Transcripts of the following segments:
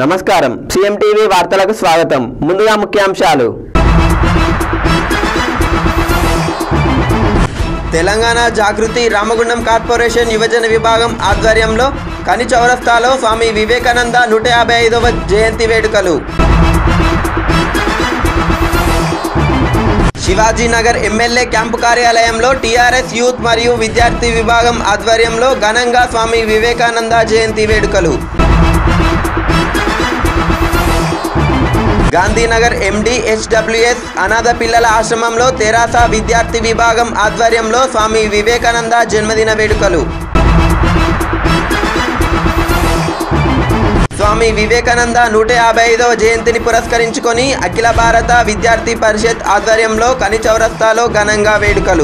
నమస్కారం CM TV వార్తలకు స్వాగతం ముందుగా ముఖ్యాంశాలు తెలంగాణ జాగృతి రామగుండం కార్పొరేషన్ యువజన విభాగం ఆధ్వర్యంలో కని చౌరస్తాలో స్వామి వివేకానంద నూట యాభై ఐదవ జయంతి వేడుకలు శివాజీనగర్ ఎమ్మెల్యే క్యాంపు కార్యాలయంలో టీఆర్ఎస్ యూత్ మరియు విద్యార్థి విభాగం ఆధ్వర్యంలో ఘనంగా స్వామి వివేకానంద జయంతి వేడుకలు గాంధీనగర్ ఎండి హెచ్డబ్ల్యూఎస్ అనాథ పిల్లల ఆశ్రమంలో తెరాస విద్యార్థి విభాగం ఆధ్వర్యంలో స్వామి వివేకానంద జన్మదిన వేడుకలు స్వామి వివేకానంద నూట యాభై ఐదవ జయంతిని పురస్కరించుకొని అఖిల భారత విద్యార్థి పరిషత్ ఆధ్వర్యంలో కని చౌరస్తాలో ఘనంగా వేడుకలు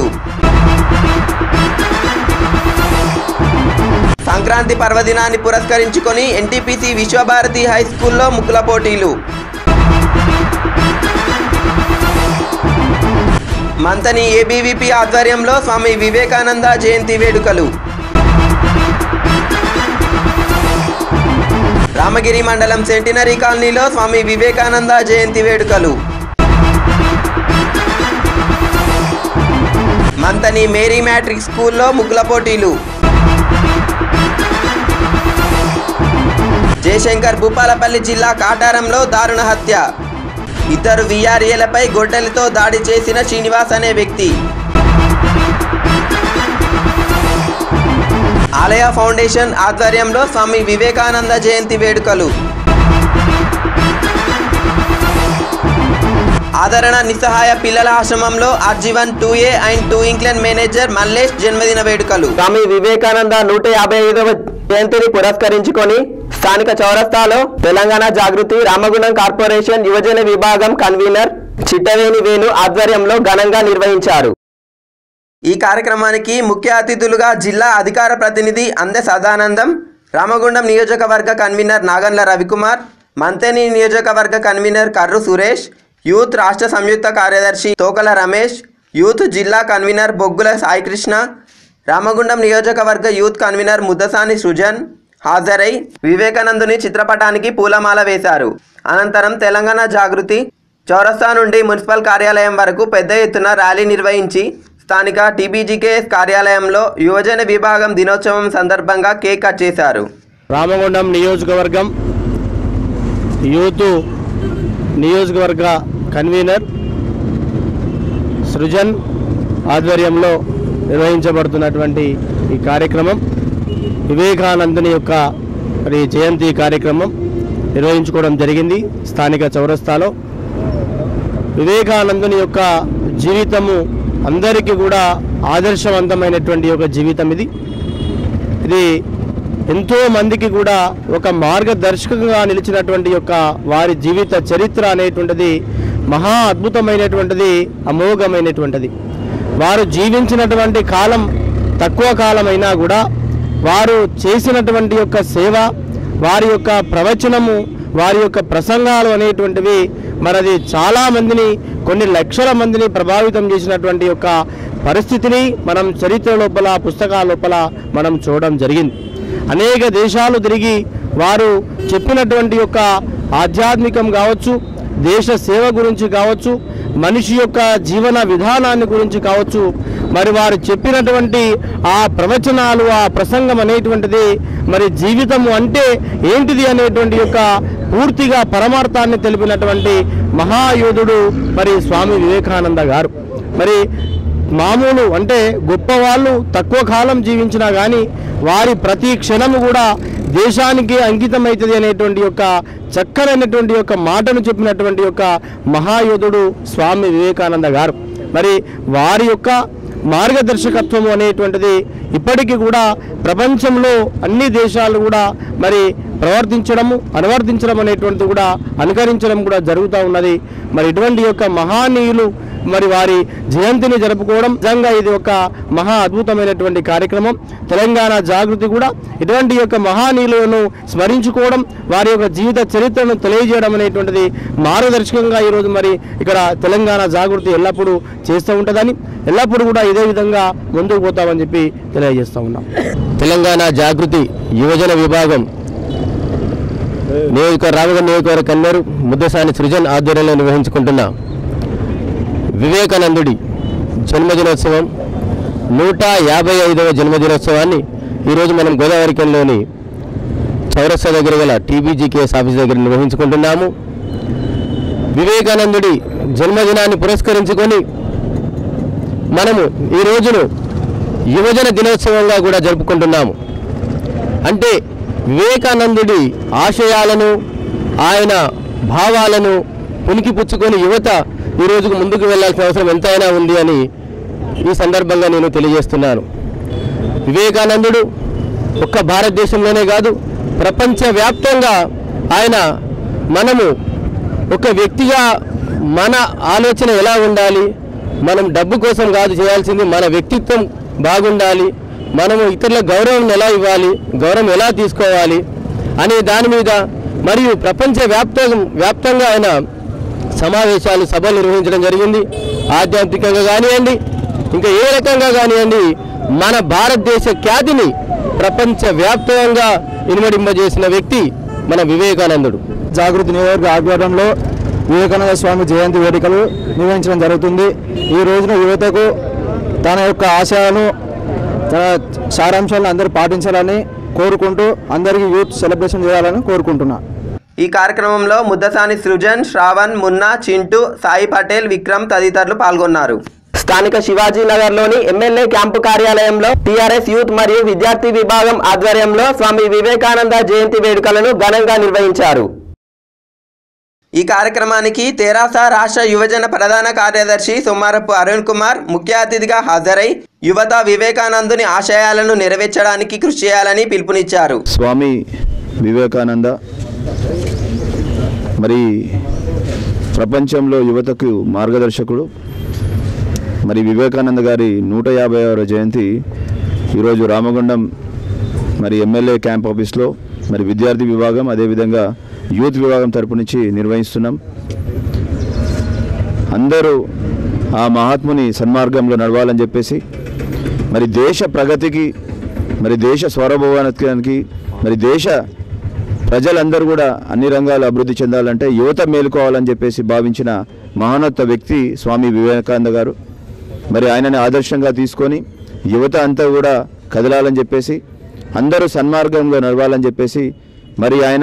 సంక్రాంతి పర్వదినాన్ని పురస్కరించుకొని ఎన్టీపీసీ విశ్వభారతి హై స్కూల్లో ముగ్గుల పోటీలు మంతని ఏబీవీపీ ఆధ్వర్యంలో స్వామి వివేకానంద జయంతి వేడుకలు రామగిరి మండలం సెంటినరీ కాలనీలో స్వామి వివేకానంద జయంతి వేడుకలు మంతని మేరీ మ్యాట్రిక్ స్కూల్లో ముగ్గుల పోటీలు జయశంకర్ భూపాలపల్లి జిల్లా కాటారంలో దారుణ హత్య ఇద్దరు విఆర్ఏలపై గొడ్డలితో దాడి చేసిన శ్రీనివాస్ అనే వ్యక్తి ఆలయ ఫౌండేషన్ ఆధ్వర్యంలో స్వామి వివేకానంద జయంతి వేడుకలు ఆదరణ నిస్సహాయ పిల్లల ఆశ్రమంలో RG one two A and two ఇంక్లెన్ manager Mallesh జన్మదిన వేడుకలు స్వామి వివేకానంద నూట యాభై ఐదవ జయంతిని పురస్కరించుకొని స్థానిక చౌరస్తాలో తెలంగాణ జాగృతి రామగుండం కార్పొరేషన్ యువజన విభాగం కన్వీనర్ చిట్టవేణి వేణు ఆధ్వర్యంలో ఘనంగా నిర్వహించారు ఈ కార్యక్రమానికి ముఖ్య అతిథులుగా జిల్లా అధికార ప్రతినిధి అందె సదానందం రామగుండం నియోజకవర్గ కన్వీనర్ నాగన్ల రవికుమార్ మంతేని నియోజకవర్గ కన్వీనర్ కర్రు సురేష్ యూత్ రాష్ట్ర సంయుక్త కార్యదర్శి తోకల రమేష్ యూత్ జిల్లా కన్వీనర్ బొగ్గుల సాయికృష్ణ రామగుండం నియోజకవర్గ యూత్ కన్వీనర్ ముద్దసాని సృజన్ హాజరై వివేకానందుని చిత్రపటానికి పూలమాల వేశారు అనంతరం తెలంగాణ జాగృతి చౌరస్తా నుండి మున్సిపల్ కార్యాలయం వరకు పెద్ద ఎత్తున ర్యాలీ నిర్వహించి స్థానిక టీబీజీకేఎస్ కార్యాలయంలో యువజన విభాగం దినోత్సవం సందర్భంగా కేక్ కట్ చేశారు రామగుండం నియోజకవర్గం యూత్ నియోజకవర్గ కన్వీనర్ సృజన్ ఆధ్వర్యంలో నిర్వహించబడుతున్నటువంటి ఈ కార్యక్రమం వివేకానందుని యొక్క మరి జయంతి కార్యక్రమం నిర్వహించుకోవడం జరిగింది స్థానిక చౌరస్తాలో వివేకానందుని యొక్క జీవితము అందరికీ కూడా ఆదర్శవంతమైనటువంటి ఒక జీవితం ఇది ఇది ఎంతో మందికి కూడా ఒక మార్గదర్శకంగా నిలిచినటువంటి యొక్క వారి జీవిత చరిత్ర అనేటువంటిది మహా అద్భుతమైనటువంటిది అమోఘమైనటువంటిది వారు జీవించినటువంటి కాలం తక్కువ కాలమైనా కూడా వారు చేసినటువంటి యొక్క సేవ వారి యొక్క ప్రవచనము వారి యొక్క ప్రసంగాలు అనేటువంటివి మరది చాలా మందిని కొన్ని లక్షల మందిని ప్రభావితం చేసినటువంటి యొక్క పరిస్థితిని మనం చరిత్ర లోపల పుస్తకాల లోపల మనం చూడడం జరిగింది అనేక దేశాలు తిరిగి వారు చెప్పినటువంటి యొక్క ఆధ్యాత్మికం కావచ్చు దేశ సేవ గురించి కావచ్చు మనిషి యొక్క జీవన విధానాన్ని గురించి కావచ్చు మరి వారు చెప్పినటువంటి ఆ ప్రవచనాలు ఆ ప్రసంగం అనేటువంటిది మరి జీవితము అంటే ఏంటిది అనేటువంటి యొక్క పూర్తిగా పరమార్థాన్ని తెలిపినటువంటి మహాయోధుడు మరి స్వామి వివేకానంద గారు మరి మామూలు అంటే గొప్పవాళ్ళు తక్కువ కాలం జీవించినా కానీ వారి ప్రతి క్షణము కూడా దేశానికి అంకితమవుతుంది అనేటువంటి యొక్క చక్కనైనటువంటి యొక్క మాటను చెప్పినటువంటి యొక్క మహాయోధుడు స్వామి వివేకానంద గారు మరి వారి యొక్క మార్గదర్శకత్వం అనేటువంటిది ఇప్పటికీ కూడా ప్రపంచంలో అన్ని దేశాలు కూడా మరి ప్రవర్తించడము అనువర్తించడం అనేటువంటిది కూడా అనుకరించడం కూడా జరుగుతూ ఉన్నది మరి ఇటువంటి యొక్క మహానీయులు మరి వారి జయంతిని జరుపుకోవడం నిజంగా ఇది ఒక మహా అద్భుతమైనటువంటి కార్యక్రమం తెలంగాణ జాగృతి కూడా ఇటువంటి యొక్క మహానీయులను స్మరించుకోవడం వారి యొక్క జీవిత చరిత్రను తెలియజేయడం అనేటువంటిది మార్గదర్శకంగా ఈరోజు మరి ఇక్కడ తెలంగాణ జాగృతి ఎల్లప్పుడూ చేస్తూ ఉంటుందని ఎల్లప్పుడూ కూడా ఇదే విధంగా ముందుకు పోతామని చెప్పి తెలియజేస్తూ ఉన్నాం తెలంగాణ జాగృతి యువజన విభాగం నియోజక రామగఢ నియోజకవర్గ కన్వీనర్ ముద్దసాని సృజన్ ఆధ్వర్యంలో నిర్వహించుకుంటున్న వివేకానందుడి జన్మదినోత్సవం నూట యాభై ఐదవ జన్మదినోత్సవాన్ని ఈరోజు మనం గోదావరికంలోని చౌరస్తా దగ్గర గల టీబీజీకేఎస్ ఆఫీస్ దగ్గర నిర్వహించుకుంటున్నాము వివేకానందుడి జన్మదినాన్ని పురస్కరించుకొని మనము ఈ రోజును యువజన దినోత్సవంగా కూడా జరుపుకుంటున్నాము అంటే వివేకానందుడి ఆశయాలను ఆయన భావాలను పుణికిపుచ్చుకొని యువత ఈ రోజుకు ముందుకు వెళ్ళాల్సిన అవసరం ఎంతైనా ఉంది అని ఈ సందర్భంగా నేను తెలియజేస్తున్నాను వివేకానందుడు ఒక్క భారతదేశంలోనే కాదు ప్రపంచవ్యాప్తంగా ఆయన మనము ఒక వ్యక్తిగా మన ఆలోచన ఎలా ఉండాలి మనం డబ్బు కోసం కాదు చేయాల్సింది మన వ్యక్తిత్వం బాగుండాలి మనము ఇతరుల గౌరవం ఎలా ఇవ్వాలి గౌరవం ఎలా తీసుకోవాలి అనే దాని మీద మరియు ప్రపంచ వ్యాప్తం వ్యాప్తంగా ఆయన సమావేశాలు సభలు నిర్వహించడం జరిగింది ఆధ్యాత్మికంగా కానివ్వండి ఇంకా ఏ రకంగా కానివ్వండి మన భారతదేశ ఖ్యాతిని ప్రపంచ వ్యాప్తంగా ఇనుమడింపజేసిన వ్యక్తి మన వివేకానందుడు జాగృతి నియోజకవర్గ ఆధ్వర్యంలో వివేకానంద స్వామి జయంతి వేడుకలు నిర్వహించడం జరుగుతుంది ఈ రోజున యువతకు తన యొక్క ఆశయాలను తన సారాంశాలను అందరూ పాటించాలని కోరుకుంటూ అందరికీ యూత్ సెలబ్రేషన్ చేయాలని కోరుకుంటున్నా ఈ కార్యక్రమంలో ముద్దసాని సృజన్ శ్రావణ్ మున్నా చింటూ సాయి పటేల్ విక్రమ్ తదితరులు పాల్గొన్నారు స్థానిక శివాజీనగర్లోని ఎమ్మెల్యే క్యాంపు కార్యాలయంలో టీఆర్ఎస్ యూత్ మరియు విద్యార్థి విభాగం ఆధ్వర్యంలో స్వామి వివేకానంద జయంతి వేడుకలను ఘనంగా నిర్వహించారు ఈ కార్యక్రమానికి తెరాస రాష్ట్ర యువజన ప్రధాన కార్యదర్శి సుమారపు అరుణ్ కుమార్ ముఖ్య అతిథిగా హాజరై యువత వివేకానందుని ఆశయాలను నెరవేర్చడానికి కృషి చేయాలని పిలుపునిచ్చారు స్వామి వివేకానంద మరి ప్రపంచంలో యువతకు మార్గదర్శకుడు మరి వివేకానంద గారి నూట యాభై ఆరో జయంతి ఈరోజు రామగుండం మరి ఎమ్మెల్యే క్యాంప్ ఆఫీస్లో మరి విద్యార్థి విభాగం అదేవిధంగా యూత్ విభాగం తరపు నుంచి నిర్వహిస్తున్నాం అందరూ ఆ మహాత్ముని సన్మార్గంలో నడవాలని చెప్పేసి మరి దేశ ప్రగతికి మరి దేశ స్వరభవానికి మరి దేశ ప్రజలందరూ కూడా అన్ని రంగాలు అభివృద్ధి చెందాలంటే యువత మేలుకోవాలని చెప్పేసి భావించిన మహోన్నత వ్యక్తి స్వామి వివేకానంద గారు మరి ఆయనని ఆదర్శంగా తీసుకొని యువత అంతా కూడా కదలాలని చెప్పేసి అందరూ సన్మార్గంలో నడవాలని చెప్పేసి మరి ఆయన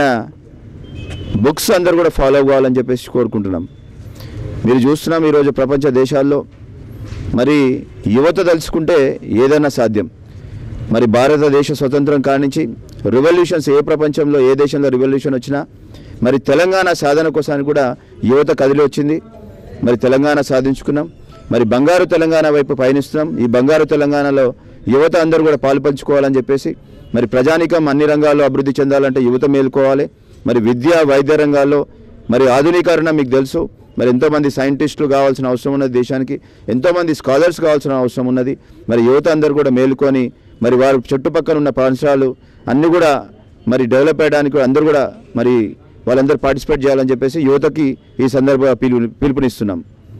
బుక్స్ అందరూ కూడా ఫాలో అవ్వాలని చెప్పేసి కోరుకుంటున్నాం మీరు చూస్తున్నాం ఈరోజు ప్రపంచ దేశాల్లో మరి యువత తలుచుకుంటే ఏదైనా సాధ్యం మరి భారతదేశ స్వతంత్రం కానించి రివల్యూషన్స్ ఏ ప్రపంచంలో ఏ దేశంలో రివల్యూషన్ వచ్చినా మరి తెలంగాణ సాధన కోసానికి కూడా యువత కదిలి వచ్చింది మరి తెలంగాణ సాధించుకున్నాం మరి బంగారు తెలంగాణ వైపు పయనిస్తున్నాం ఈ బంగారు తెలంగాణలో యువత అందరూ కూడా పాలుపంచుకోవాలని చెప్పేసి మరి ప్రజానికం అన్ని రంగాల్లో అభివృద్ధి చెందాలంటే యువత మేలుకోవాలి మరి విద్య వైద్య రంగాల్లో మరి ఆధునీకరణ మీకు తెలుసు మరి ఎంతోమంది సైంటిస్టులు కావాల్సిన అవసరం ఉన్నది దేశానికి ఎంతోమంది స్కాలర్స్ కావాల్సిన అవసరం ఉన్నది మరి యువత అందరూ కూడా మేలుకొని మరి వారి చుట్టుపక్కల ఉన్న ప్రాంతాలు అన్నీ కూడా మరి డెవలప్ అయ్యడానికి కూడా అందరూ కూడా మరి వాళ్ళందరూ పార్టిసిపేట్ చేయాలని చెప్పేసి యువతకి ఈ సందర్భంగా పిలుపు పిలుపునిస్తున్నాం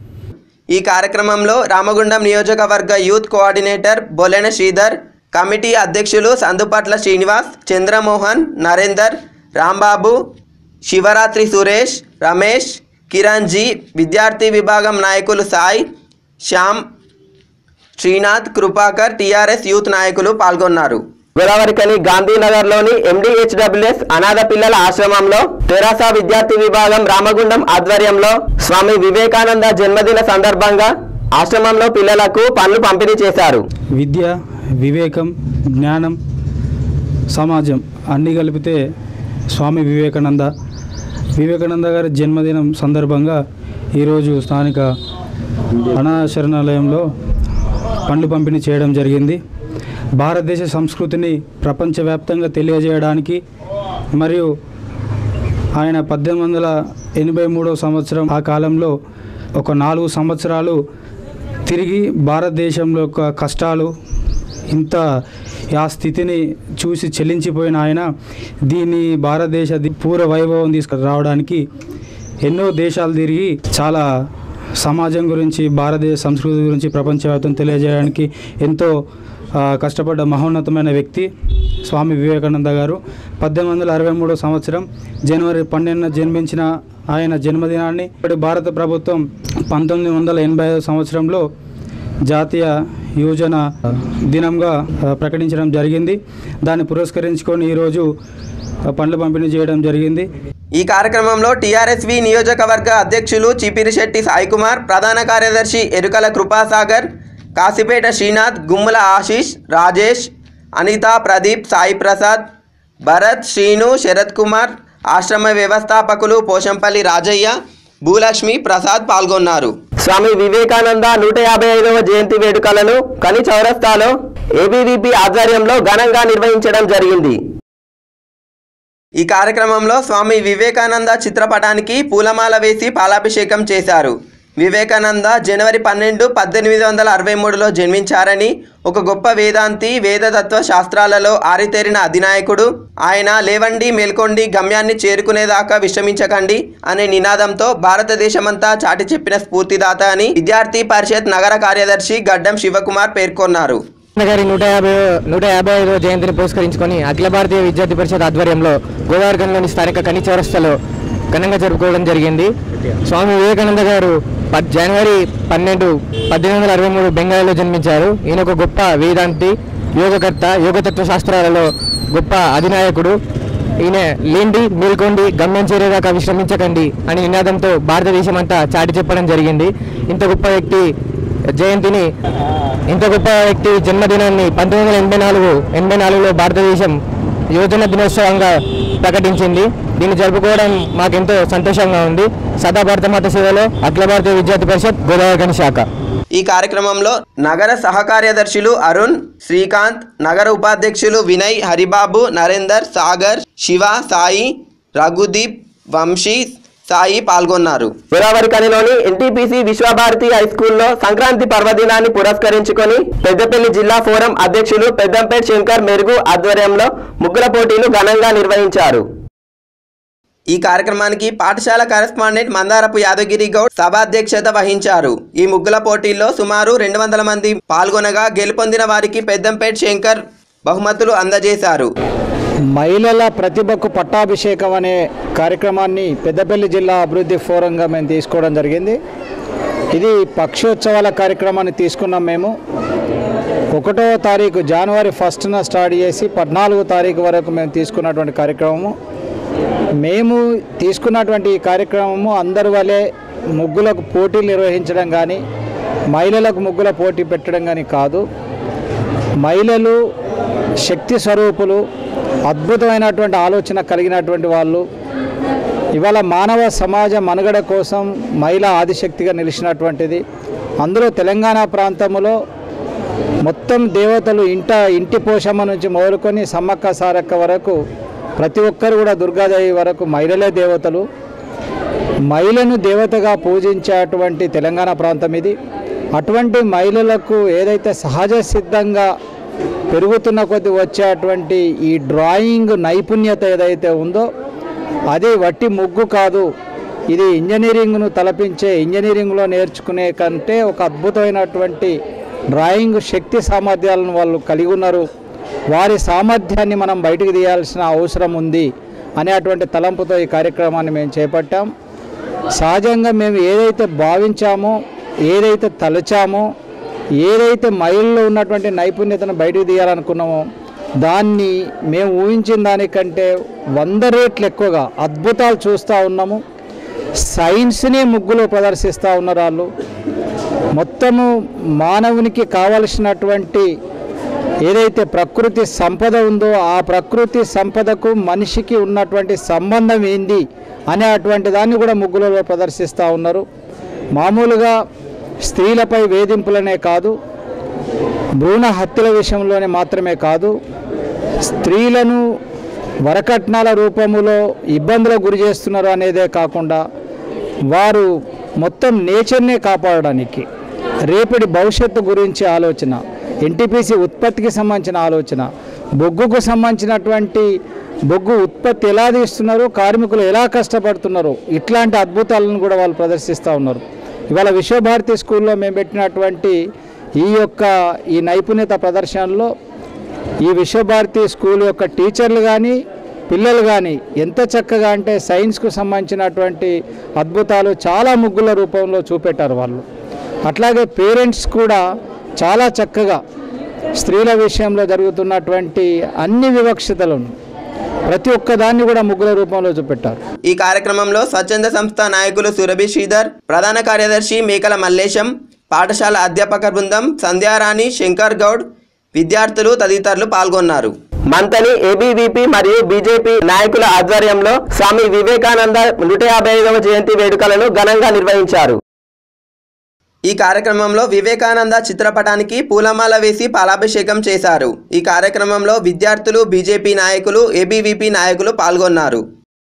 ఈ కార్యక్రమంలో రామగుండం నియోజకవర్గ youth coordinator Bolena Sridhar committee అధ్యక్షులు సందుపట్ల శ్రీనివాస్ చంద్రమోహన్ నరేందర్ రాంబాబు శివరాత్రి సురేష్ రమేష్ కిరణ్ జీ విద్యార్థి విభాగం నాయకులు సాయి శ్యామ్ శ్రీనాథ్ కృపాకర్ టీఆర్ఎస్ యూత్ నాయకులు పాల్గొన్నారు గోదావరికని గాంధీనగర్లోని ఎండిహెచ్డబ్ల్యూఎస్ అనాథ పిల్లల ఆశ్రమంలో తెరాస విద్యార్థి విభాగం రామగుండం ఆధ్వర్యంలో స్వామి వివేకానంద జన్మదిన సందర్భంగా ఆశ్రమంలో పిల్లలకు పనులు పంపిణీ చేశారు విద్య వివేకం జ్ఞానం సమాజం అన్నీ కలిపితే స్వామి వివేకానంద వివేకానంద గారి జన్మదినం సందర్భంగా ఈరోజు స్థానిక అనాథ శరణాలయంలో పండ్లు పంపిణీ చేయడం జరిగింది భారతదేశ సంస్కృతిని ప్రపంచవ్యాప్తంగా తెలియజేయడానికి మరియు ఆయన పద్దెనిమిది వందల ఎనభై మూడో సంవత్సరం ఆ కాలంలో ఒక నాలుగు సంవత్సరాలు తిరిగి భారతదేశంలో యొక్క కష్టాలు ఇంత ఆ స్థితిని చూసి చెల్లించిపోయిన ఆయన దీన్ని భారతదేశ ది- పూర్వ వైభవం తీసుకురావడానికి ఎన్నో దేశాలు తిరిగి చాలా సమాజం గురించి భారతదేశ సంస్కృతి గురించి ప్రపంచవ్యాప్తం తెలియజేయడానికి ఎంతో ఆ, కష్టపడ్డ మహోన్నతమైన వ్యక్తి స్వామి వివేకానంద గారు పద్దెనిమిది వందల అరవై మూడో సంవత్సరం జనవరి పన్నెండున జన్మించిన ఆయన జన్మదినాన్ని ఇప్పటి భారత ప్రభుత్వం పంతొమ్మిది వందల ఎనభై ఐదో సంవత్సరంలో జాతీయ యువజన దినంగా ఆ, ప్రకటించడం జరిగింది దాన్ని పురస్కరించుకొని ఈరోజు ఆ, పండ్ల పంపిణీ చేయడం జరిగింది ఈ కార్యక్రమంలో టీఆర్ఎస్వి నియోజకవర్గ అధ్యక్షులు చిపిరిశెట్టి సాయికుమార్ ప్రధాన కార్యదర్శి ఎరుకల కృపాసాగర్ కాసిపేట శ్రీనాథ్ గుమ్మల ఆశీష్ రాజేష్ అనిత ప్రదీప్ సాయి ప్రసాద్ భరత్ శ్రీను శరత్ కుమార్ ఆశ్రమ వ్యవస్థాపకులు పోషంపల్లి రాజయ్య భూలక్ష్మి ప్రసాద్ పాల్గొన్నారు స్వామి వివేకానంద నూట యాభై ఐదవ జయంతి వేడుకలను కని చౌరస్తాలో ఏబీవీపీ ఆధ్వర్యంలో ఘనంగా నిర్వహించడం జరిగింది ఈ కార్యక్రమంలో స్వామి వివేకానంద చిత్రపటానికి పూలమాల వేసి పాలాభిషేకం చేశారు వివేకానంద జనవరి పన్నెండు పద్దెనిమిది వందల అరవై మూడులో జన్మించారని ఒక గొప్ప వేదాంతి వేదతత్వ శాస్త్రాలలో ఆరితేరిన అధినాయకుడు ఆయన లేవండి మేల్కొండి గమ్యాన్ని చేరుకునేదాకా విశ్రమించకండి అనే నినాదంతో భారతదేశమంతా చాటి చెప్పిన స్ఫూర్తిదాత అని విద్యార్థి పరిషత్ నగర కార్యదర్శి గడ్డం శివకుమార్ పేర్కొన్నారు గారి నూట యాభై నూట యాభై ఐదో జయంతిని పురస్కరించుకొని అఖిల భారతీయ విద్యార్థి పరిషత్ ఆధ్వర్యంలో గోదావరికంలోని స్థానిక కని చౌరస్తలో ఘనంగా జరుపుకోవడం జరిగింది స్వామి వివేకానంద గారు పద్ జనవరి పన్నెండు పద్దెనిమిది వందల అరవై మూడు బెంగాలీలో జన్మించారు ఈయన ఒక గొప్ప వేదాంతి యోగకర్త యోగతత్వ శాస్త్రాలలో గొప్ప అధినాయకుడు ఈయన లేండి మేల్కొండి గమ్యం చేరేదాకా విశ్రమించకండి అనే నినాదంతో భారతదేశం అంతా చాటి చెప్పడం జరిగింది ఇంత గొప్ప వ్యక్తి జయంతిని ఇంత గొప్ప వ్యక్తి జన్మదినాన్ని పంతొమ్మిది వందల ఎనభై నాలుగు ఎనభై నాలుగులో భారతదేశం యువజన దినోత్సవంగా ప్రకటించింది దీన్ని జరుపుకోవడం మాకెంతో సంతోషంగా ఉంది సదా భారత మాత సేవలో అఖిల భారతీయ విద్యార్థి పరిషత్ గోదావరి శాఖ ఈ కార్యక్రమంలో నగర సహకార్యదర్శులు అరుణ్ శ్రీకాంత్ నగర ఉపాధ్యక్షులు వినయ్ హరిబాబు నరేందర్ సాగర్ శివ సాయి రఘుదీప్ వంశీ సాయి పాల్గొన్నారు గోదావరికనిలోని ఎన్టీపీసీ విశ్వభారతి హై స్కూల్లో సంక్రాంతి పర్వదినాన్ని పురస్కరించుకొని పెద్దపల్లి జిల్లా ఫోరం అధ్యక్షులు పెద్దంపేట్ శంకర్ మెరుగు ఆధ్వర్యంలో ముగ్గుల పోటీలు ఘనంగా నిర్వహించారు ఈ కార్యక్రమానికి పాఠశాల కరెస్పాండెంట్ మందారపు యాదగిరి గౌడ్ సభాధ్యక్షత వహించారు ఈ ముగ్గుల పోటీల్లో సుమారు రెండు వందల మంది పాల్గొనగా గెలుపొందిన వారికి పెద్దంపేట్ శంకర్ బహుమతులు అందజేశారు మహిళల ప్రతిభకు పట్టాభిషేకం అనే కార్యక్రమాన్ని పెద్దపల్లి జిల్లా అభివృద్ధి ఫోరంగా మేము తీసుకోవడం జరిగింది ఇది పక్షోత్సవాల కార్యక్రమాన్ని తీసుకున్నాం మేము ఒకటో తారీఖు జనవరి ఫస్ట్న స్టార్ట్ చేసి పద్నాలుగో తారీఖు వరకు మేము తీసుకున్నటువంటి కార్యక్రమము మేము తీసుకున్నటువంటి ఈ కార్యక్రమము అందరి వలె ముగ్గులకు పోటీలు నిర్వహించడం కానీ మహిళలకు ముగ్గుల పోటీ పెట్టడం కానీ కాదు మహిళలు శక్తి స్వరూపులు అద్భుతమైనటువంటి ఆలోచన కలిగినటువంటి వాళ్ళు ఇవాళ మానవ సమాజ మనుగడ కోసం మహిళా ఆదిశక్తిగా నిలిచినటువంటిది అందులో తెలంగాణ ప్రాంతంలో మొత్తం దేవతలు ఇంట ఇంటి పోషమ్మ నుంచి మొదలుకొని సమ్మక్క సారక్క వరకు ప్రతి ఒక్కరు కూడా దుర్గాదేవి వరకు మహిళలే దేవతలు మహిళను దేవతగా పూజించేటువంటి తెలంగాణ ప్రాంతం ఇది అటువంటి మహిళలకు ఏదైతే సహజ సిద్ధంగా పెరుగుతున్న కొద్ది వచ్చేటువంటి ఈ డ్రాయింగ్ నైపుణ్యత ఏదైతే ఉందో అది వట్టి ముగ్గు కాదు ఇది ఇంజనీరింగ్ను తలపించే ఇంజనీరింగ్లో నేర్చుకునే కంటే ఒక అద్భుతమైనటువంటి డ్రాయింగ్ శక్తి సామర్థ్యాలను వాళ్ళు కలిగి ఉన్నారు వారి సామర్థ్యాన్ని మనం బయటికి తీయాల్సిన అవసరం ఉంది అనేటువంటి తలంపుతో ఈ కార్యక్రమాన్ని మేము చేపట్టాం సహజంగా మేము ఏదైతే భావించామో ఏదైతే తలచామో ఏదైతే మహిళల్లో ఉన్నటువంటి నైపుణ్యతను బయటకు తీయాలనుకున్నామో దాన్ని మేము ఊహించిన దానికంటే వంద రేట్లు ఎక్కువగా అద్భుతాలు చూస్తూ ఉన్నాము సైన్స్ని ముగ్గులో ప్రదర్శిస్తూ ఉన్నారు వాళ్ళు మొత్తము మానవునికి కావలసినటువంటి ఏదైతే ప్రకృతి సంపద ఉందో ఆ ప్రకృతి సంపదకు మనిషికి ఉన్నటువంటి సంబంధం ఏంది అనే అటువంటి దాన్ని కూడా ముగ్గులలో ప్రదర్శిస్తూ ఉన్నారు మామూలుగా స్త్రీలపై వేధింపులనే కాదు భ్రూణ హత్యల విషయంలోనే మాత్రమే కాదు స్త్రీలను వరకట్నాల రూపములో ఇబ్బందులకు గురి చేస్తున్నారు అనేదే కాకుండా వారు మొత్తం నేచర్నే కాపాడడానికి రేపటి భవిష్యత్తు గురించి ఆలోచన ఎన్టీపీసీ ఉత్పత్తికి సంబంధించిన ఆలోచన బొగ్గుకు సంబంధించినటువంటి బొగ్గు ఉత్పత్తి ఎలా తీస్తున్నారు కార్మికులు ఎలా కష్టపడుతున్నారు ఇట్లాంటి అద్భుతాలను కూడా వాళ్ళు ప్రదర్శిస్తూ ఉన్నారు ఇవాళ విశ్వభారతి స్కూల్లో మేము పెట్టినటువంటి ఈ యొక్క ఈ నైపుణ్యత ప్రదర్శనలో ఈ విశ్వభారతి స్కూల్ యొక్క టీచర్లు కానీ పిల్లలు కానీ ఎంత చక్కగా అంటే సైన్స్కు సంబంధించినటువంటి అద్భుతాలు చాలా ముగ్గుల రూపంలో చూపెట్టారు వాళ్ళు అట్లాగే పేరెంట్స్ కూడా చాలా చక్కగా స్త్రీల విషయంలో జరుగుతున్నటువంటి అన్ని వివక్షతలను ప్రతి ఒక్క దాన్ని కూడా ముగ్గుల రూపంలో చూపెట్టారు ఈ కార్యక్రమంలో స్వచ్ఛంద సంస్థ నాయకులు సురభి శ్రీధర్ ప్రధాన కార్యదర్శి మేకల మల్లేశం పాఠశాల అధ్యాపక బృందం సంధ్యారాణి శంకర్ గౌడ్ విద్యార్థులు తదితరులు పాల్గొన్నారు మంతని ఏబీవీపీ మరియు బీజేపీ నాయకుల ఆధ్వర్యంలో స్వామి వివేకానంద నూట యాభై ఐదవ జయంతి వేడుకలను ఘనంగా నిర్వహించారు ఈ కార్యక్రమంలో వివేకానంద చిత్రపటానికి పూలమాల వేసి పాలాభిషేకం చేశారు ఈ కార్యక్రమంలో విద్యార్థులు బీజేపీ నాయకులు ఏబీవీపీ నాయకులు పాల్గొన్నారు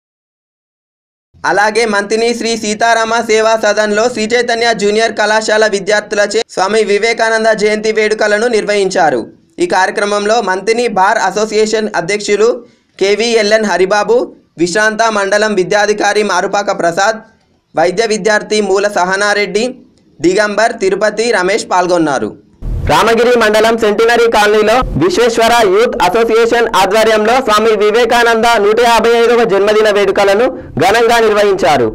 అలాగే మంతిని శ్రీ సీతారామ సేవా సదన్లో శ్రీ చైతన్య జూనియర్ కళాశాల విద్యార్థులచే స్వామి వివేకానంద జయంతి వేడుకలను నిర్వహించారు ఈ కార్యక్రమంలో మంతిని బార్ అసోసియేషన్ అధ్యక్షులు కేవీఎల్ఎన్ హరిబాబు విశ్రాంత మండలం విద్యాధికారి మారుపాక ప్రసాద్ వైద్య విద్యార్థి మూల సహనారెడ్డి దిగంబర్ తిరుపతి రమేష్ పాల్గొన్నారు రామగిరి మండలం సెంటినరీ కాలనీలో విశ్వేశ్వర యూత్ అసోసియేషన్ ఆధ్వర్యంలో స్వామి వివేకానంద నూట యాభై ఐదవ జన్మదిన వేడుకలను ఘనంగా నిర్వహించారు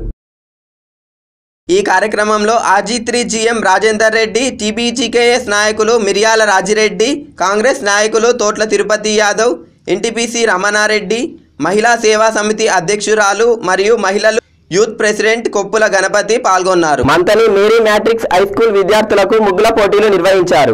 ఈ కార్యక్రమంలో RG three GM Rajender Reddy TBGKS నాయకులు మిరియాల రాజిరెడ్డి కాంగ్రెస్ నాయకులు తోట్ల తిరుపతి యాదవ్ ఎన్టీపీసీ రమణారెడ్డి మహిళా సేవా సమితి అధ్యక్షురాలు మరియు మహిళలు యూత్ ప్రెసిడెంట్ కొప్పుల గణపతి పాల్గొన్నారు Manthani Mary Matrix high school విద్యార్థులకు ముగ్గుల పోటీలు నిర్వహించారు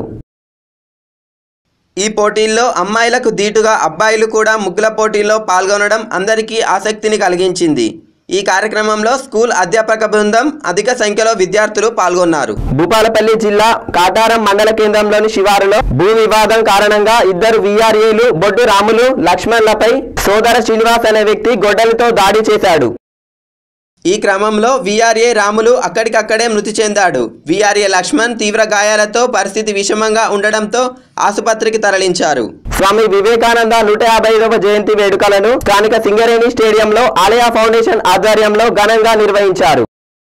ఈ పోటీల్లో అమ్మాయిలకు దీటుగా అబ్బాయిలు కూడా ముగ్గుల పోటీల్లో పాల్గొనడం అందరికీ ఆసక్తిని కలిగించింది ఈ కార్యక్రమంలో స్కూల్ అధ్యాపక బృందం అధిక సంఖ్యలో విద్యార్థులు పాల్గొన్నారు భూపాలపల్లి జిల్లా కాటారం మండల కేంద్రంలోని శివారులో భూ వివాదం కారణంగా ఇద్దరు వీఆర్ఏలు బొడ్డు రాములు లక్ష్మణ్లపై సోదర శ్రీనివాస్ అనే వ్యక్తి గొడ్డలితో దాడి చేశాడు ఈ క్రమంలో వీఆర్ఏ రాములు అక్కడికక్కడే మృతి చెందాడు వీఆర్ఏ లక్ష్మణ్ తీవ్ర గాయాలతో పరిస్థితి విషమంగా ఉండడంతో ఆసుపత్రికి తరలించారు స్వామి వివేకానంద నూట యాభై ఐదవ జయంతి వేడుకలను స్థానిక సింగరేణి స్టేడియంలో ఆలయ ఫౌండేషన్ ఆధ్వర్యంలో ఘనంగా నిర్వహించారు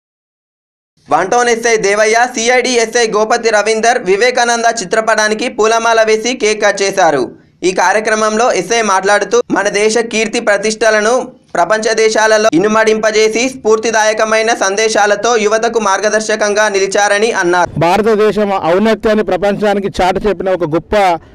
one town SI Devaiah CID SI Gopathi Ravinder Vivekananda చిత్రపటానికి పూలమాల వేసి కేక్ కట్ చేశారు ఈ కార్యక్రమంలో ఎస్ఐ మాట్లాడుతూ మన దేశ కీర్తి ప్రతిష్టలను ప్రపంచ దేశాలలో ఇనుమడింపజేసి స్ఫూర్తిదాయకమైన సందేశాలతో యువతకు మార్గదర్శకంగా నిలిచారని అన్నారు భారతదేశం ఔన్నత్యాన్ని ప్రపంచానికి చాటి చెప్పిన ఒక గొప్ప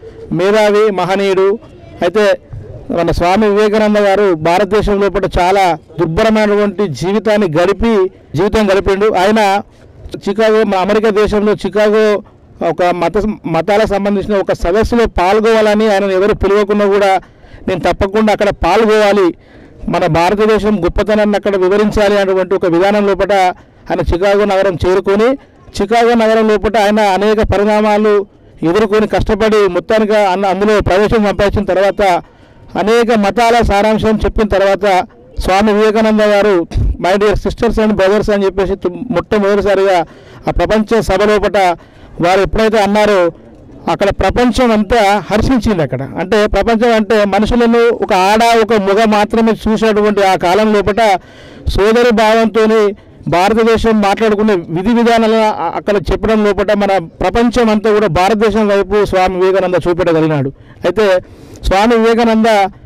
మేధావి మహనీయుడు అయితే మన స్వామి వివేకానంద గారు భారతదేశం లోపల చాలా దుర్భరమైనటువంటి జీవితాన్ని గడిపి జీవితం గడిపిండు ఆయన చికాగో మన అమెరికా దేశంలో చికాగో ఒక మత మతాలకు సంబంధించిన ఒక సదస్సులో పాల్గొవాలని ఆయన ఎవరు పిలవకుండా కూడా నేను తప్పకుండా అక్కడ పాల్గొవాలి మన భారతదేశం గొప్పతనాన్ని అక్కడ వివరించాలి అనేటువంటి ఒక విధానం లోపల ఆయన చికాగో నగరం చేరుకొని చికాగో నగరం లోపల ఆయన అనేక పరిణామాలు ఎదుర్కొని కష్టపడి మొత్తానికి అన్న అందులో ప్రవేశం సంపాదించిన తర్వాత అనేక మతాల సారాంశం చెప్పిన తర్వాత స్వామి వివేకానంద గారు my dear sisters and brothers అని చెప్పేసి తు- మొట్టమొదటిసారిగా ఆ ప్రపంచ సభ లోపల వారు ఎప్పుడైతే అన్నారో అక్కడ ప్రపంచం అంతా హర్షించింది అక్కడ అంటే ప్రపంచం అంటే మనుషులను ఒక ఆడ ఒక మొగ మాత్రమే చూసినటువంటి ఆ కాలం లోపల సోదరి భావంతో భారతదేశం మాట్లాడుకునే విధి విధానాలు ఆ- అక్కడ చెప్పడం లోపల మన ప్రపంచం అంతా కూడా భారతదేశం వైపు స్వామి వివేకానంద చూపెట్టగలిగినాడు అయితే స్వామి వివేకానంద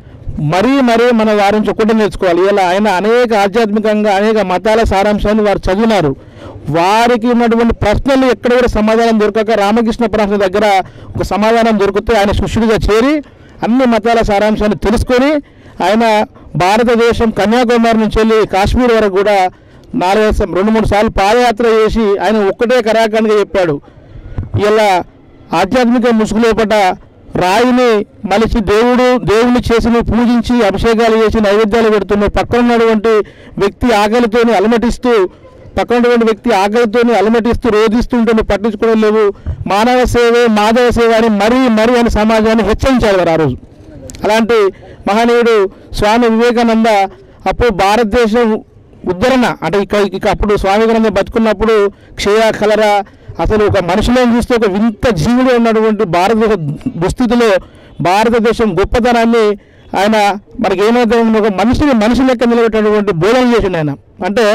మరీ మరీ మన వారి నుంచి ఒకటి నేర్చుకోవాలి ఇలా ఆయన అనేక ఆధ్యాత్మికంగా అనేక మతాల సారాంశాన్ని వారు చదివినారు వారికి ఉన్నటువంటి ప్రశ్నలు ఎక్కడ కూడా సమాధానం దొరకక రామకృష్ణ పరమహంస దగ్గర ఒక సమాధానం దొరికితే ఆయన శిష్యుడిగా చేరి అన్ని మతాల సారాంశాన్ని తెలుసుకొని ఆయన భారతదేశం కన్యాకుమారి నుంచి వెళ్ళి కాశ్మీర్ వరకు కూడా నాలుగు సం- రెండు మూడు సార్లు పాదయాత్ర చేసి ఆయన ఒక్కటే కరాఖండ్గా చెప్పాడు ఇలా ఆధ్యాత్మిక ముసుగు లోపట రాయిని మలిచి దేవుడు దేవుని చేసి నువ్వు పూజించి అభిషేకాలు చేసి నైవేద్యాలు పెడుతున్నావు పక్కన ఉన్నటువంటి వ్యక్తి ఆకలితోని అలమటిస్తూ పక్కన ఉన్నటువంటి వ్యక్తి ఆకలితోని అలమటిస్తూ రోధిస్తుంటే నువ్వు పట్టించుకోవడం లేవు మానవ సేవే మాధవ సేవ అని మరీ మరీ అని సమాజాన్ని హెచ్చరించారు వారు ఆ రోజు అలాంటి మహనీయుడు స్వామి వివేకానంద అప్పుడు భారతదేశం ఉద్ధరణ అంటే ఇక ఇక అప్పుడు స్వామి వివేకానంద బతుకున్నప్పుడు క్షయ కలరా అసలు ఒక మనుషులను చూస్తే ఒక వింత జీవుడు ఉన్నటువంటి భారతదేశ దుస్థితిలో భారతదేశం గొప్పతనాన్ని ఆయన మనకి ఏమైతే ఒక మనిషిని మనిషి లెక్క నిలబెట్టినటువంటి బోధన చేసిండు ఆయన అంటే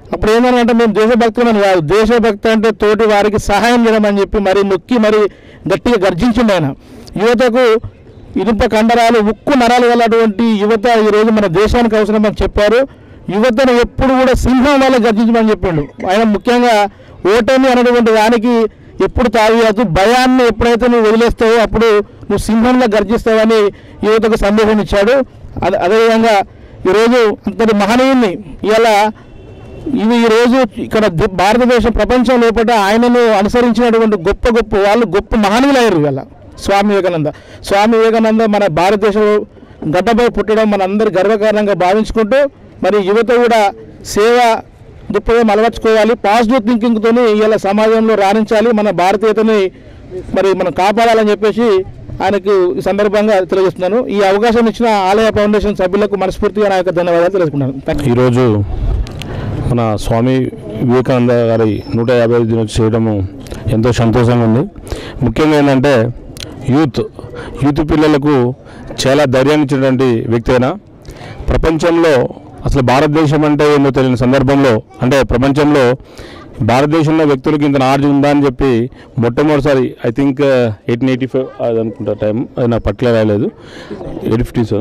అప్పుడు ఏంటంటే మేము దేశభక్తులని కాదు దేశభక్తి అంటే తోటి వారికి సహాయం చేయమని చెప్పి మరి నొక్కి మరి గట్టిగా గర్జించిండు ఆయన యువతకు ఇనుప కండరాలు ఉక్కు నరాలు గలటువంటి యువత ఈరోజు మన దేశానికి అవసరం అని చెప్పారు యువతను ఎప్పుడు కూడా సింహం వల్ల గర్జించమని చెప్పిండు ఆయన ముఖ్యంగా ఓటమి అనేటువంటి దానికి ఎప్పుడు తావియాదు భయాన్ని ఎప్పుడైతే నువ్వు వదిలేస్తావో అప్పుడు నువ్వు సింహంగా గర్జిస్తావని యువతకు సందేశం ఇచ్చాడు అదే అదేవిధంగా ఈరోజు అంతటి మహనీయుని ఇలా ఇవి ఈరోజు ఇక్కడ ది- భారతదేశం ప్రపంచం లోపల ఆయనను అనుసరించినటువంటి గొప్ప గొప్ప వాళ్ళు గొప్ప మహనీయులయ్యారు ఇవాళ స్వామి వివేకానంద స్వామి వివేకానంద మన భారతదేశంలో గడ్డపై పుట్టడం మన అందరి గర్వకారణంగా భావించుకుంటూ మరి యువత కూడా సేవ దృక్పథం అలవర్చుకోవాలి పాజిటివ్ థింకింగ్తో ఇలా సమాజంలో రాణించాలి మన భారతీయతని మరి మనం కాపాడాలని చెప్పేసి ఆయనకు ఈ సందర్భంగా తెలియజేస్తున్నాను ఈ అవకాశం ఇచ్చిన ఆలయ ఫౌండేషన్ సభ్యులకు మనస్ఫూర్తిగా నా యొక్క ధన్యవాదాలు తెలుసుకున్నాను థాంక్యూ. ఈరోజు మన స్వామి వివేకానంద గారి నూట యాభై ఐదు దినోత్సవం చేయడము ఎంతో సంతోషంగా ఉంది ముఖ్యంగా ఏంటంటే యూత్ యూత్ పిల్లలకు చాలా ధైర్యాన్ని ఇచ్చినటువంటి వ్యక్తి అయినా ప్రపంచంలో అసలు భారతదేశం అంటే ఏందో తెలియని సందర్భంలో అంటే ప్రపంచంలో భారతదేశంలో వ్యక్తులకి ఇంత నాలెడ్జ్ ఉందా అని చెప్పి మొట్టమొదటిసారి I think eighteen eighty five అది అనుకుంటా టైం అది నాకు పట్ల రాయలేదు ఎయిటీ ఫిఫ్టీస్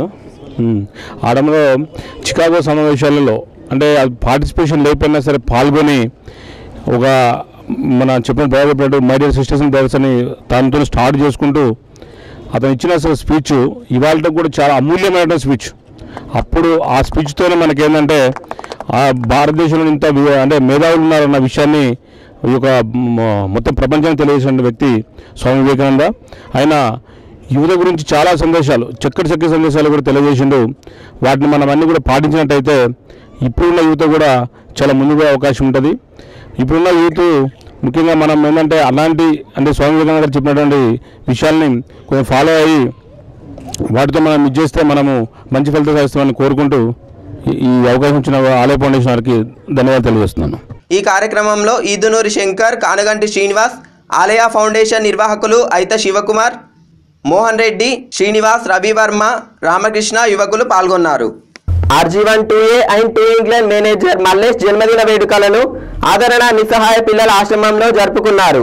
ఆడంలో చికాగో సమావేశాలలో అంటే అది పార్టిసిపేషన్ లేకపోయినా సరే పాల్గొని ఒక మన చెప్పిన బాగా చెప్పినట్టు my dear sisters and brothers అని తనతో స్టార్ట్ చేసుకుంటూ అతను ఇచ్చిన అసలు స్పీచ్ ఇవాళ కూడా చాలా అమూల్యమైన స్పీచ్ అప్పుడు ఆ స్పీచ్తోనే మనకేంటంటే ఆ భారతదేశంలో ఇంత వి- అంటే మేధావులు ఉన్నారన్న విషయాన్ని ఈ యొక్క మ- మొత్తం ప్రపంచానికి తెలియజేసిన వ్యక్తి స్వామి వివేకానంద ఆయన యువత గురించి చాలా సందేశాలు చక్కటి చక్కటి సందేశాలు కూడా తెలియజేసిండు వాటిని మనం అన్ని కూడా పాటించినట్టయితే ఇప్పుడున్న యువత కూడా చాలా ముందుగా అవకాశం ఉంటుంది ఇప్పుడున్న యూత్ ముఖ్యంగా మనం ఏంటంటే అలాంటి అంటే స్వామి వివేకానంద గారు చెప్పినటువంటి విషయాల్ని కొంచెం ఫాలో అయ్యి వాటితో మనం ఇది చేస్తే మనము మంచి ఫలితం సాధిస్తామని కోరుకుంటూ ఈ- ఈ అవకాశం ఇచ్చిన ఆలయ ఫౌండేషన్ వారికి ధన్యవాదాలు తెలియజేస్తున్నాను ఈ కార్యక్రమంలో ఈదునూరి శంకర్ కానగంటి శ్రీనివాస్ ఆలయ ఫౌండేషన్ నిర్వాహకులు అయిత శివకుమార్ మోహన్ రెడ్డి శ్రీనివాస్ రవివర్మ రామకృష్ణ యువకులు పాల్గొన్నారు RG one two A and two England manager Mallesh జన్మదిన వేడుకలను ఆదరణ నిస్సహాయ పిల్లల ఆశ్రమంలో జరుపుకున్నారు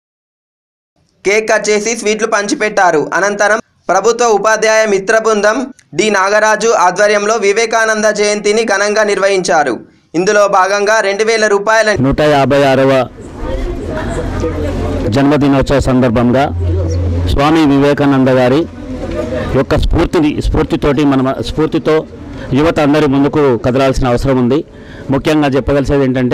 కేక్ కట్ చేసి స్వీట్లు పంచిపెట్టారు అనంతరం ప్రభుత్వ ఉపాధ్యాయ మిత్ర బృందం డి నాగరాజు ఆధ్వర్యంలో వివేకానంద జయంతిని ఘనంగా నిర్వహించారు ఇందులో భాగంగా రెండు వేల రూపాయల నూట యాభై ఆరవ జన్మదినోత్సవ సందర్భంగా స్వామి వివేకానంద గారి యొక్క స్ఫూర్తిని స్ఫూర్తితోటి మన స్ఫూర్తితో యువత అందరి ముందుకు కదలాల్సిన అవసరం ఉంది ముఖ్యంగా చెప్పదలిసేది ఏంటంటే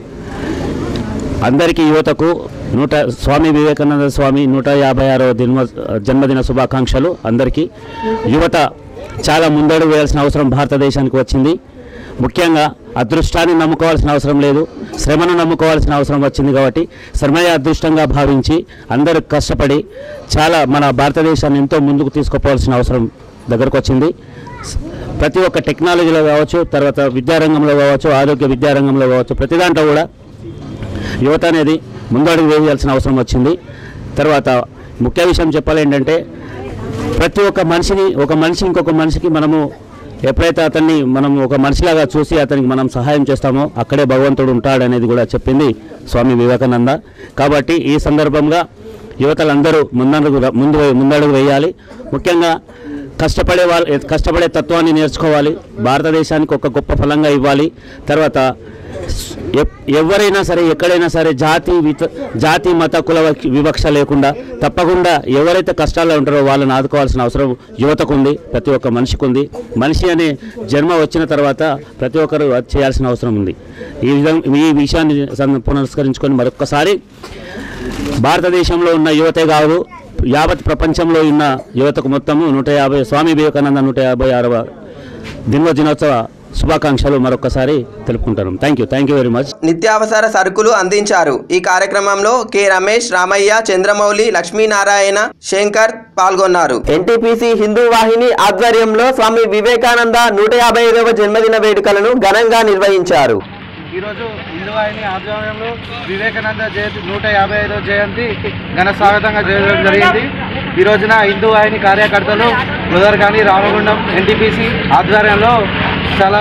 అందరికీ యువతకు నూట స్వామి వివేకానంద స్వామి నూట యాభై ఆరవ జన్మ జన్మదిన శుభాకాంక్షలు అందరికీ యువత చాలా ముందడుగు వేయాల్సిన అవసరం భారతదేశానికి వచ్చింది ముఖ్యంగా అదృష్టాన్ని నమ్ముకోవాల్సిన అవసరం లేదు శ్రమను నమ్ముకోవాల్సిన అవసరం వచ్చింది కాబట్టి శ్రమే అదృష్టంగా భావించి అందరూ కష్టపడి చాలా మన భారతదేశాన్ని ఎంతో ముందుకు తీసుకుపోవాల్సిన అవసరం దగ్గరకు వచ్చింది ప్రతి ఒక్క టెక్నాలజీలో కావచ్చు తర్వాత విద్యారంగంలో కావచ్చు ఆరోగ్య విద్యారంగంలో కావచ్చు ప్రతి దాంట్లో కూడా యువత అనేది ముందడుగు వేయాల్సిన అవసరం వచ్చింది తర్వాత ముఖ్య విషయం చెప్పాలి ఏంటంటే ప్రతి ఒక్క మనిషిని ఒక మనిషి ఇంకొక మనిషికి మనము ఎప్పుడైతే అతన్ని మనం ఒక మనిషిలాగా చూసి అతనికి మనం సహాయం చేస్తామో అక్కడే భగవంతుడు ఉంటాడనేది కూడా చెప్పింది స్వామి వివేకానంద కాబట్టి ఈ సందర్భంగా యువతలందరూ ముందడుగు ముందు ముందడుగు వేయాలి ముఖ్యంగా కష్టపడే వాళ్ళు కష్టపడే తత్వాన్ని నేర్చుకోవాలి భారతదేశానికి ఒక గొప్ప ఫలంగా ఇవ్వాలి తర్వాత ఎప్- ఎవరైనా సరే ఎక్కడైనా సరే జాతి విత జాతి మత కుల వక్- వివక్ష లేకుండా తప్పకుండా ఎవరైతే కష్టాల్లో ఉంటారో వాళ్ళని ఆదుకోవాల్సిన అవసరం యువతకు ఉంది ప్రతి ఒక్క మనిషికి ఉంది మనిషి అనే జన్మ వచ్చిన తర్వాత ప్రతి ఒక్కరు అది చేయాల్సిన అవసరం ఉంది ఈ విధంగా ఈ విషయాన్ని సం- పునస్కరించుకొని మరొక్కసారి భారతదేశంలో ఉన్న యువతే కాదు యావత్ ప్రపంచంలో ఉన్న యువతకు మొత్తము నూట యాభై స్వామి వివేకానంద నూట యాభై ఆరవ దినోత్సవ శుభాకాంక్షలు మరొకసారి తెలుపుకుంటాను thank you thank you very much నిత్యావసర సరుకులు అందించారు ఈ కార్యక్రమంలో కె రమేష్ రామయ్య చంద్రమౌళి లక్ష్మీనారాయణ శంకర్ పాల్గొన్నారు ఎన్టీపీసీ హిందూ వాహిని ఆధ్వర్యంలో స్వామి వివేకానంద నూట యాభై ఐదవ జన్మదిన వేడుకలను ఘనంగా నిర్వహించారు ఈరోజు హిందూ వాహిని ఆధ్వర్యంలో వివేకానంద జయంతి నూట యాభై ఐదో జయంతి ఘన స్వాగతంగా చేయడం జరిగింది ఈ రోజున హిందూ వాహిని కార్యకర్తలు గోదావరిఖాని రామగుండం ఎన్టీపీసీ ఆధ్వర్యంలో చాలా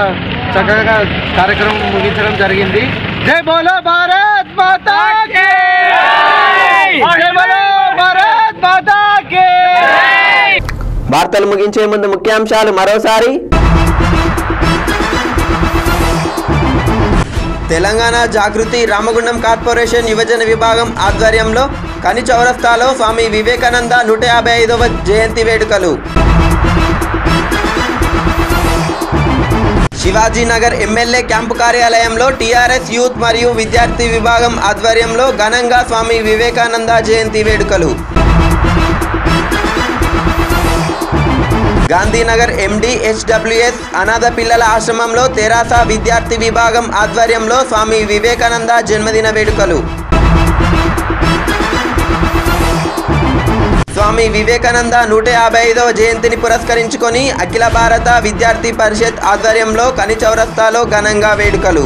చక్కగా కార్యక్రమం ముగించడం జరిగింది జై బోలో భారత్ మాతా కి జై బోలో భారత్ మాతా కి వార్తలు ముగించే ముందు ముఖ్యాంశాలు మరోసారి తెలంగాణ జాగృతి రామగుండం కార్పొరేషన్ యువజన విభాగం ఆధ్వర్యంలో కని చౌరస్తాలో స్వామి వివేకానంద నూట యాభై ఐదవ జయంతి వేడుకలు శివాజీనగర్ ఎమ్మెల్యే క్యాంపు కార్యాలయంలో టీఆర్ఎస్ యూత్ మరియు విద్యార్థి విభాగం ఆధ్వర్యంలో ఘనంగా స్వామి వివేకానంద జయంతి వేడుకలు గాంధీనగర్ ఎండి హెచ్డబ్ల్యూఎస్ అనాథ పిల్లల ఆశ్రమంలో తెరాస విద్యార్థి విభాగం ఆధ్వర్యంలో స్వామి వివేకానంద జన్మదిన వేడుకలు స్వామి వివేకానంద నూట యాభై ఐదవ జయంతిని పురస్కరించుకొని అఖిల భారత విద్యార్థి పరిషత్ ఆధ్వర్యంలో కని చౌరస్తాలో ఘనంగా వేడుకలు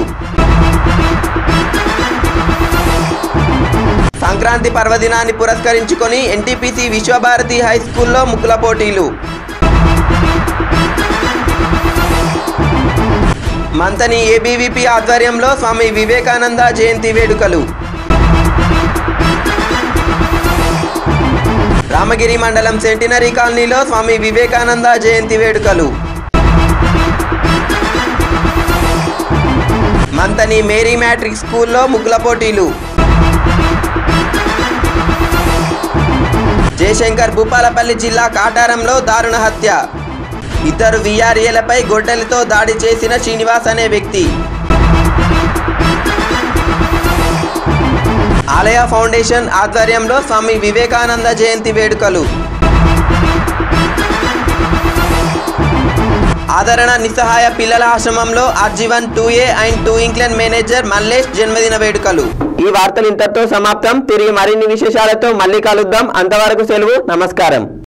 సంక్రాంతి పర్వదినాన్ని పురస్కరించుకొని ఎన్టీపీసీ విశ్వభారతి హై స్కూల్లో ముక్కుల పోటీలు మంతని ఏబీవీపీ ఆధ్వర్యంలో స్వామి వివేకానంద జయంతి వేడుకలు రామగిరి మండలం సెంటినరీ కాలనీలో స్వామి వివేకానంద జయంతి వేడుకలు మంతని మేరీ మ్యాట్రిక్ స్కూల్లో ముగ్గుల పోటీలు జయశంకర్ భూపాలపల్లి జిల్లా కాటారంలో దారుణ హత్య ఇద్దరు విఆర్ఏలపై గొడ్డలితో దాడి చేసిన శ్రీనివాస్ అనే వ్యక్తి ఆలయ ఫౌండేషన్ ఆధ్వర్యంలో స్వామి వివేకానంద జయంతి వేడుకలు ఆదరణ నిస్సహాయ పిల్లల ఆశ్రమంలో RG one two A and two ఇంక్లెన్ manager Mallesh జన్మదిన వేడుకలు ఈ వార్తలు ఇంతటితో సమాప్తం తిరిగి మరిన్ని విశేషాలతో మళ్ళీ కలుద్దాం అంతవరకు సెలవు నమస్కారం